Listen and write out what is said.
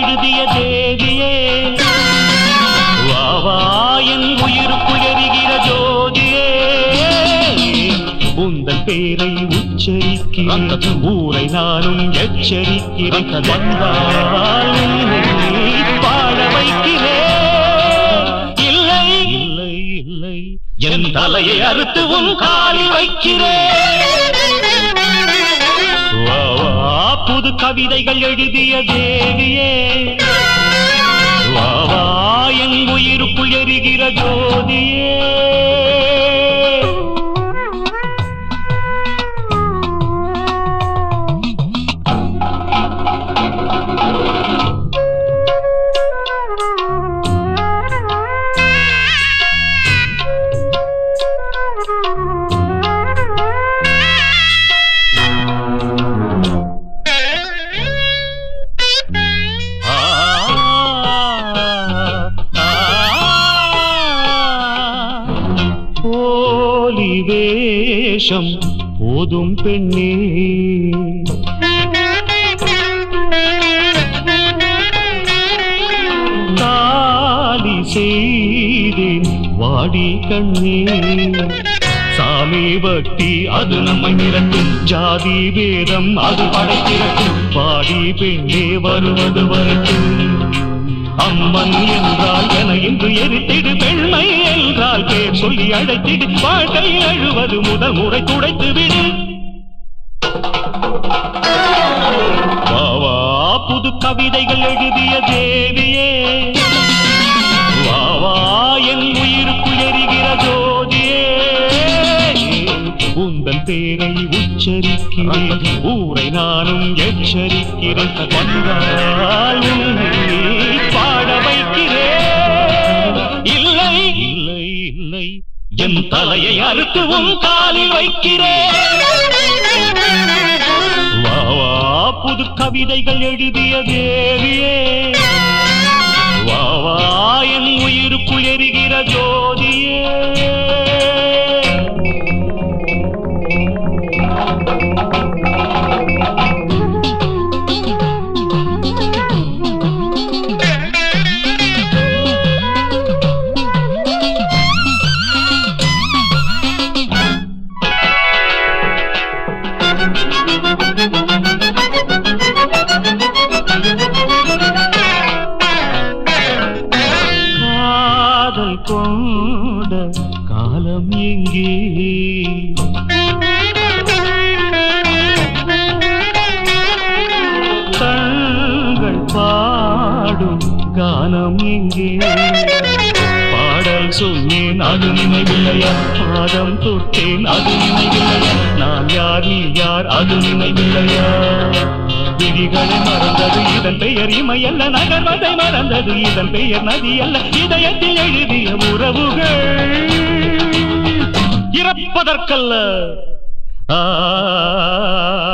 எழுதிய தேவியே வாவா என் உயிருக்குள் எரிகிற ஜோதியே உந்தன் பேரை உச்சரிக்கிறேன் ஊரை நானும் எச்சரிக்கிறேன் வந்தால் உன்னை பாட வைக்கிறேன் இல்லை இல்லை இல்லை என் தலையை அறுத்து உன் காலில் வைக்கிறேன் வா, வா, புது கவிதைகள் எழுதிய தேவியே வா, வா, என் உயிருக்குள் எரிகிற ஜோதியே ஆ, ஆ, போலி வேஷம் போதும் பெண்ணே தாலி செய்தேன் வாடி கண்ணே சாமி பக்தி அது நம்மை மிரட்டும் ஜாதி வேதம் அது படைத்திரட்டும் பாடி பெண்ணே வருவது வரட்டும் அம்மன் என்றால் என இன்று எரித்திடு பெண்மை என்றால் பேர் சொல்லி அழைத்திடு வாழ்க்கை அழுவது முதல் முறை துடைத்து விடு வா, வா, புது கவிதைகள் எழுதிய தேவியே வா, வா, என் உயிருக்குள் எரிகிற ஜோதியே உந்தன் பேரை உச்சரிக்கிறேன் ஊரை நானும் எச்சரிக்கிறேன் வந்தால் உன்னை பாட வைக்கிறேன் இல்லை இல்லை இல்லை என் தலையை அறுத்து உன் காலில் வைக்கிறேன் வா வா புது கவிதைகள் எழுதிய தேவியே வா வா என் உயிருக்குள் எரிகிற ஜோதியே காதல் கொண்ட காலம் எங்கே கண்கள் பாடும் கானம் எங்கே பாடல் சொன்னேன் அது நினைவில்லையா பாதம் தொட்டேன் அது நினைவில்லையா நான் யார் நீ யார் அது நினைவில்லையா விதிகளை மறந்தது இதன் பெயர் இமையல்ல நகர்வதை மறந்தது இதன் பெயர் நதி அல்ல இதயத்தில் எழுதிய உறவுகள் இறப்பதற்கல்ல ஆ